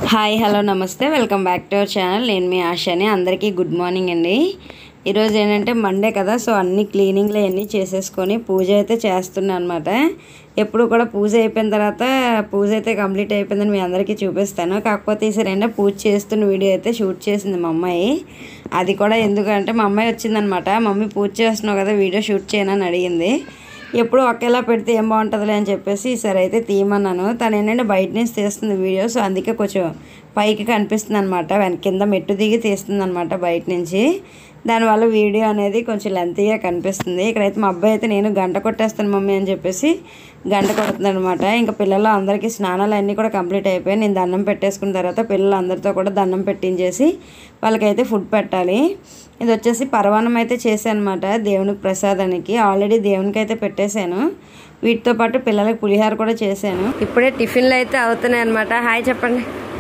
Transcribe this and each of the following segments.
hi hello నమస్తే welcome back to our channel నేను మీ ఆశాని అందరికీ గుడ్ మార్నింగ్ అండి ఈరోజు ఏంటంటే మండే కదా సో అన్ని క్లీనింగ్లు అన్నీ చేసేసుకొని పూజ అయితే చేస్తున్నాను అనమాట ఎప్పుడు కూడా పూజ అయిపోయిన తర్వాత పూజ అయితే కంప్లీట్ అయిపోయిందని మీ అందరికీ చూపిస్తాను కాకపోతే ఈసారి ఏంటంటే పూజ చేస్తున్న వీడియో అయితే షూట్ చేసింది మా అమ్మాయి అది కూడా ఎందుకంటే మా అమ్మాయి వచ్చిందనమాట మమ్మీ పూజ చేస్తున్నావు కదా వీడియో షూట్ చేయనని అడిగింది ఎప్పుడు ఒకేలా పెడితే ఏం బాగుంటుందిలే అని చెప్పేసి ఈసారి అయితే తీయమన్నాను తను ఏంటంటే బయట నుంచి తీస్తుంది వీడియో సో అందుకే కొంచెం పైకి కనిపిస్తుంది అనమాట వెనక కింద మెట్టు దిగి తీస్తుంది అనమాట బయట నుంచి దానివల్ల వీడియో అనేది కొంచెం లెంతీగా కనిపిస్తుంది ఇక్కడైతే మా అబ్బాయి అయితే నేను గంట కొట్టేస్తాను మమ్మీ అని చెప్పేసి గంట కొడుతుంది అనమాట ఇంకా పిల్లలు అందరికీ స్నానాలు అన్నీ కూడా కంప్లీట్ అయిపోయాయి నేను దండం పెట్టేసుకున్న తర్వాత పిల్లలు అందరితో కూడా దండం పెట్టించేసి వాళ్ళకైతే ఫుడ్ పెట్టాలి ఇది వచ్చేసి పరవానం అయితే చేశాను అనమాట దేవునికి ప్రసాదానికి ఆల్రెడీ దేవునికి అయితే పెట్టేశాను వీటితో పాటు పిల్లలకి పులిహార కూడా చేశాను ఇప్పుడే టిఫిన్లు అయితే అవుతున్నాయి అనమాట హాయ్ చెప్పండి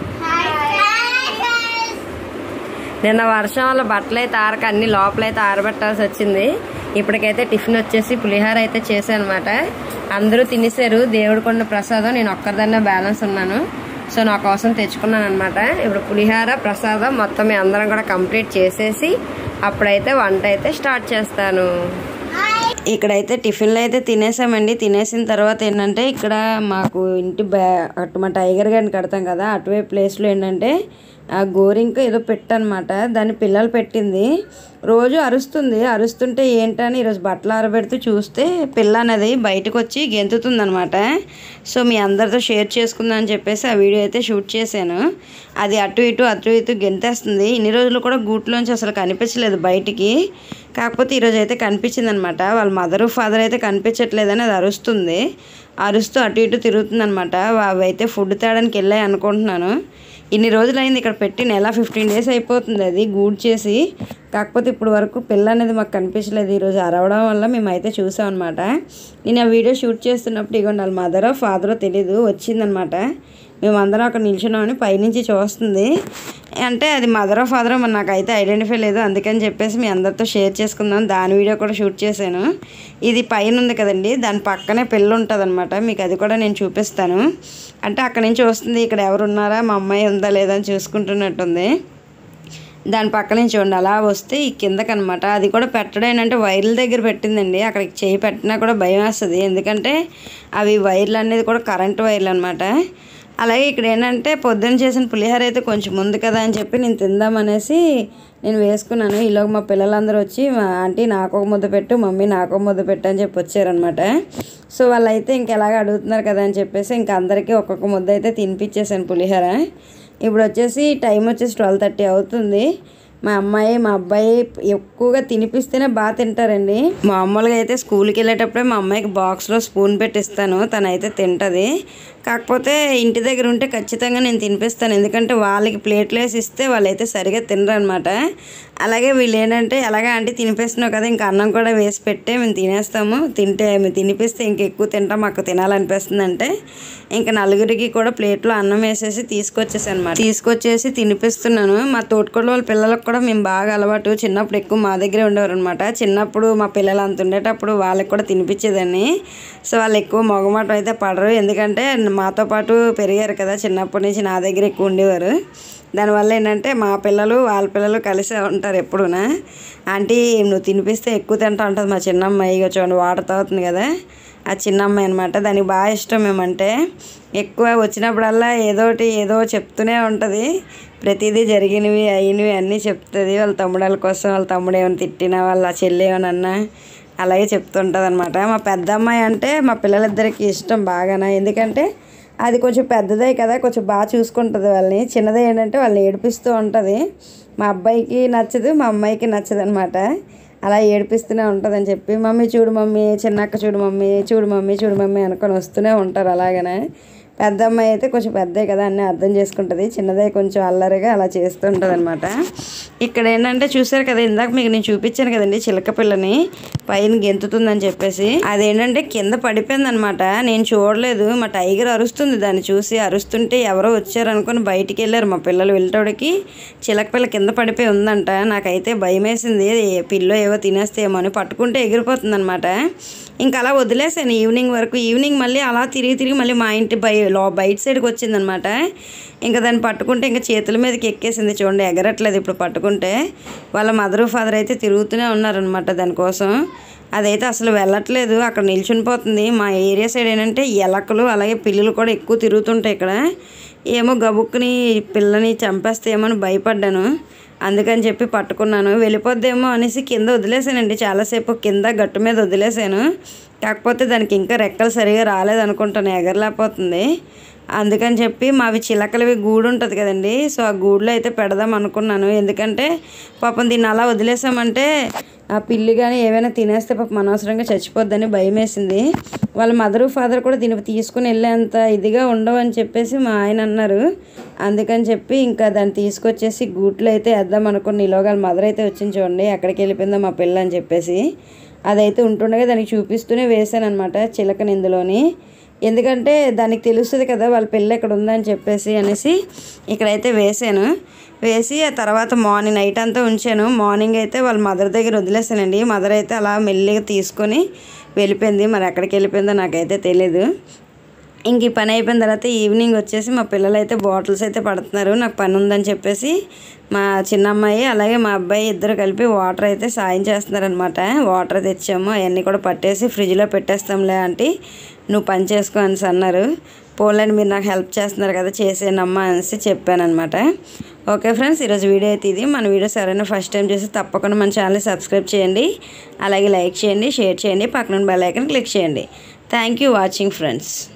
నిన్న వర్షం వల్ల బట్టలు అయితే ఆరక అన్ని లోపలైతే ఆరబెట్టాల్సి వచ్చింది ఇప్పటికైతే టిఫిన్ వచ్చేసి పులిహార అయితే చేశాను అనమాట అందరూ తినేసారు దేవుడు కొన్న ప్రసాదం నేను ఒక్కరిదన్నా బ్యాలెన్స్ ఉన్నాను సో నా కోసం తెచ్చుకున్నాను అనమాట ఇప్పుడు పులిహార ప్రసాదం మొత్తం మీ అందరం కూడా కంప్లీట్ చేసేసి అప్పుడైతే వంట అయితే స్టార్ట్ చేస్తాను ఇక్కడైతే టిఫిన్లు అయితే తినేసామండి తినేసిన తర్వాత ఏంటంటే ఇక్కడ మాకు ఇంటి బ్యా అటు మా టైగర్ గారిని కడతాం కదా అటువైపు ప్లేస్లో ఏంటంటే ఆ గోరింక ఏదో పెట్టనమాట దాన్ని పిల్లలు పెట్టింది రోజు అరుస్తుంది అరుస్తుంటే ఏంటని ఈరోజు బట్టలు ఆరబెడుతూ చూస్తే పిల్ల అనేది బయటకు వచ్చి గెంతుతుంది అనమాట సో మీ అందరితో షేర్ చేసుకుందాం అని చెప్పేసి ఆ వీడియో అయితే షూట్ చేశాను అది అటు ఇటు అటు ఇటు గెంతేస్తుంది ఇన్ని రోజులు కూడా గూట్లోంచి అసలు కనిపించలేదు బయటికి కాకపోతే ఈరోజు అయితే కనిపించింది అనమాట వాళ్ళ మదరు ఫాదర్ అయితే కనిపించట్లేదని అది అరుస్తుంది అరుస్తూ అటు ఇటు తిరుగుతుంది అనమాట అవి అయితే ఫుడ్ తేడానికి వెళ్ళాయి అనుకుంటున్నాను ఇన్ని రోజులైంది ఇక్కడ పెట్టి నెల ఫిఫ్టీన్ డేస్ అయిపోతుంది అది గూడ్ చేసి కాకపోతే ఇప్పుడు వరకు పిల్ల అనేది మాకు కనిపించలేదు ఈరోజు అరవడం వల్ల మేమైతే చూసాం అనమాట నేను ఆ వీడియో షూట్ చేస్తున్నప్పుడు ఇగోండి వాళ్ళ మదరో ఫాదరో తెలీదు వచ్చిందనమాట మేమందరం అక్కడ నిల్చున్నామని పైనుంచి చూస్తుంది అంటే అది మదరో ఫాదరో మరి నాకైతే ఐడెంటిఫై లేదు అందుకని చెప్పేసి మీ అందరితో షేర్ చేసుకుందాం దాని వీడియో కూడా షూట్ చేశాను ఇది పైన ఉంది కదండి దాని పక్కనే పిల్ల ఉంటుంది మీకు అది కూడా నేను చూపిస్తాను అంటే అక్కడి నుంచి వస్తుంది ఇక్కడ ఎవరున్నారా మా అమ్మాయి ఉందా లేదా అని చూసుకుంటున్నట్టుంది దాని పక్క నుంచి ఉండి అలా వస్తే ఈ కిందకనమాట అది కూడా పెట్టడం ఏంటంటే వైర్ల దగ్గర పెట్టిందండి అక్కడికి చేయి పెట్టినా కూడా భయం వేస్తుంది ఎందుకంటే అవి వైర్లు అనేది కూడా కరెంట్ వైర్లు అనమాట అలాగే ఇక్కడ ఏంటంటే పొద్దున్న చేసిన పులిహోర అయితే కొంచెం ముందు కదా అని చెప్పి నేను తిందామనేసి నేను వేసుకున్నాను ఈలోగా మా పిల్లలందరూ వచ్చి మా ఆంటీ నాకు ఒక ముద్ద పెట్టు మమ్మీ నాకు ఒక ముద్ద పెట్టు అని చెప్పి వచ్చారనమాట సో వాళ్ళైతే ఇంకెలాగ అడుగుతున్నారు కదా అని చెప్పేసి ఇంక అందరికీ ఒక్కొక్క ముద్ద అయితే తినిపించేసాను పులిహోర ఇప్పుడు వచ్చేసి టైం వచ్చేసి ట్వెల్వ్ థర్టీ అవుతుంది మా అమ్మాయి మా అబ్బాయి ఎక్కువగా తినిపిస్తేనే బాగా తింటారండి మామూలుగా అయితే స్కూల్కి వెళ్ళేటప్పుడే మా అమ్మాయికి బాక్స్లో స్పూన్ పెట్టిస్తాను తనైతే తింటుంది కాకపోతే ఇంటి దగ్గర ఉంటే ఖచ్చితంగా నేను తినిపిస్తాను ఎందుకంటే వాళ్ళకి ప్లేట్లు వేసి ఇస్తే వాళ్ళైతే సరిగా తినరు అనమాట అలాగే వీళ్ళు ఏంటంటే ఎలాగా అంటే తినిపిస్తున్నావు కదా ఇంకా అన్నం కూడా వేసి పెట్టే మేము తినేస్తాము తింటే మేము తినిపిస్తే ఇంకెక్కువ తింటాం మాకు తినాలనిపిస్తుంది అంటే ఇంకా నలుగురికి కూడా ప్లేట్లో అన్నం వేసేసి తీసుకొచ్చేసి అనమాట తీసుకొచ్చేసి తినిపిస్తున్నాను మా తోటకోళ్ళ వాళ్ళ పిల్లలకు కూడా మేము బాగా అలవాటు చిన్నప్పుడు ఎక్కువ మా దగ్గరే ఉండేవారు అనమాట చిన్నప్పుడు మా పిల్లలు అంత ఉండేటప్పుడు వాళ్ళకి కూడా తినిపించేదాన్ని సో వాళ్ళు ఎక్కువ మొగమాటం అయితే పడరు ఎందుకంటే మాతో పాటు పెరిగారు కదా చిన్నప్పటి నుంచి నా దగ్గర ఎక్కువ ఉండేవారు దానివల్ల ఏంటంటే మా పిల్లలు వాళ్ళ పిల్లలు కలిసే ఉంటారు ఎప్పుడూనా ఆంటీ నువ్వు తినిపిస్తే ఎక్కువ తింటా ఉంటుంది మా చిన్నమ్మాయి ఇక చూడండి వాటర్ తాగుతుంది కదా ఆ చిన్న అమ్మాయి అనమాట దానికి బాగా ఇష్టం మేమంటే ఎక్కువ వచ్చినప్పుడల్లా ఏదోటి ఏదో చెప్తూనే ఉంటుంది ప్రతిదీ జరిగినవి అయినవి అన్నీ చెప్తుంది వాళ్ళ తమ్ముడాల కోసం వాళ్ళ తమ్ముడు ఏమైనా తిట్టినా వాళ్ళ చెల్లి ఏమన్నా అలాగే చెప్తుంటుంది అనమాట మా పెద్ద అమ్మాయి అంటే మా పిల్లలిద్దరికి ఇష్టం బాగానే ఎందుకంటే అది కొంచెం పెద్దదే కదా కొంచెం బాగా చూసుకుంటుంది వాళ్ళని చిన్నదే ఏంటంటే వాళ్ళని ఏడిపిస్తూ ఉంటుంది మా అబ్బాయికి నచ్చదు మా అమ్మాయికి నచ్చదు అనమాట అలా ఏడిపిస్తూనే ఉంటుందని చెప్పి మమ్మీ చూడు మమ్మీ చిన్నక్క చూడు మమ్మీ చూడు మమ్మీ చూడు మమ్మీ అనుకొని వస్తూనే ఉంటారు అలాగనే పెద్ద అమ్మాయి అయితే కొంచెం పెద్దే కదా అన్నీ అర్థం చేసుకుంటుంది చిన్నదే కొంచెం అల్లరిగా అలా చేస్తుంటుంది అనమాట ఇక్కడ ఏంటంటే చూసారు కదా ఇందాక మీకు నేను చూపించాను కదండి చిలక పిల్లని పైన గెంతుతుందని చెప్పేసి అదేంటంటే కింద పడిపోయింది అనమాట నేను చూడలేదు మా టైగర్ అరుస్తుంది దాన్ని చూసి అరుస్తుంటే ఎవరో వచ్చారు అనుకుని బయటికి వెళ్ళారు మా పిల్లలు వెళ్ళటోడికి చిలక పిల్ల కింద పడిపోయి ఉందంట నాకైతే భయం వేసింది పిల్లో ఏవో తినేస్తేమో అని పట్టుకుంటే ఎగిరిపోతుంది అనమాట ఇంకా అలా వదిలేసాను ఈవినింగ్ వరకు ఈవినింగ్ మళ్ళీ అలా తిరిగి తిరిగి మళ్ళీ మా ఇంటి బయ లో బయట సైడ్కి వచ్చిందనమాట ఇంకా దాన్ని పట్టుకుంటే ఇంకా చేతుల మీదకి ఎక్కేసింది చూడండి ఎగరట్లేదు ఇప్పుడు పట్టుకుంటే వాళ్ళ మదరు ఫాదర్ అయితే తిరుగుతూనే ఉన్నారనమాట దానికోసం అదైతే అసలు వెళ్ళట్లేదు అక్కడ నిల్చుని పోతుంది మా ఏరియా సైడ్ ఏంటంటే ఎలకలు అలాగే పిల్లులు కూడా ఎక్కువ తిరుగుతుంటాయి ఇక్కడ ఏమో గబుక్కుని పిల్లని చంపేస్తేమో అని భయపడ్డాను అందుకని చెప్పి పట్టుకున్నాను వెళ్ళిపోద్దేమో అనేసి కింద వదిలేసానండి చాలాసేపు కింద గట్టు మీద వదిలేసాను కాకపోతే దానికి ఇంకా రెక్కలు సరిగా రాలేదనుకుంటాను ఎగరలేకపోతుంది అందుకని చెప్పి మావి చిలకలవి గూడు ఉంటుంది కదండి సో ఆ గూడులో అయితే పెడదాం అనుకున్నాను ఎందుకంటే పాపం దీన్ని అలా వదిలేసామంటే ఆ పిల్లి కానీ ఏమైనా తినేస్తే పాపం అనవసరంగా చచ్చిపోద్దని భయం వేసింది వాళ్ళ మదరు ఫాదర్ కూడా దీన్ని తీసుకుని వెళ్ళేంత ఇదిగా ఉండవు అని చెప్పేసి మా ఆయన అన్నారు అందుకని చెప్పి ఇంకా దాన్ని తీసుకొచ్చేసి గూట్లో అయితే వేద్దాం అనుకుని ఈలోగా వాళ్ళ మదర్ అయితే వచ్చింది చూడండి ఎక్కడికి వెళ్ళిపోయిందో మా పిల్ల అని చెప్పేసి అదైతే ఉంటుండగా దానికి చూపిస్తూనే వేసాను అనమాట చిలకని ఇందులోని ఎందుకంటే దానికి తెలుస్తుంది కదా వాళ్ళ పిల్ల ఇక్కడ ఉందని చెప్పేసి అనేసి ఇక్కడైతే వేసాను వేసి ఆ తర్వాత మార్నింగ్ నైట్ అంతా ఉంచాను మార్నింగ్ అయితే వాళ్ళ మదర్ దగ్గర వదిలేసానండి మదర్ అయితే అలా మెల్లిగా తీసుకొని వెళ్ళిపోయింది మరి ఎక్కడికి వెళ్ళిపోయిందో నాకైతే తెలీదు ఇంక ఈ పని అయిపోయిన తర్వాత ఈవినింగ్ వచ్చేసి మా పిల్లలు అయితే బాటిల్స్ అయితే పడుతున్నారు నాకు పని ఉందని చెప్పేసి మా చిన్న అమ్మాయి అలాగే మా అబ్బాయి ఇద్దరు కలిపి వాటర్ అయితే సాయం చేస్తున్నారనమాట వాటర్ తెచ్చాము అవన్నీ కూడా పట్టేసి ఫ్రిడ్జ్లో పెట్టేస్తాంలే ఆంటీ నువ్వు పని చేసుకో అనేసి అన్నారు పోలేండి మీరు నాకు హెల్ప్ చేస్తున్నారు కదా చేసేనమ్మా అనేసి చెప్పానమాట ఓకే ఫ్రెండ్స్ ఈరోజు వీడియో అయితే ఇది మన వీడియోస్ ఎవరైనా ఫస్ట్ టైం చేసి తప్పకుండా మన ఛానల్ని సబ్స్క్రైబ్ చేయండి అలాగే లైక్ చేయండి షేర్ చేయండి పక్కన బెల్ ఐకన్ క్లిక్ చేయండి థ్యాంక్ యూ వాచింగ్ ఫ్రెండ్స్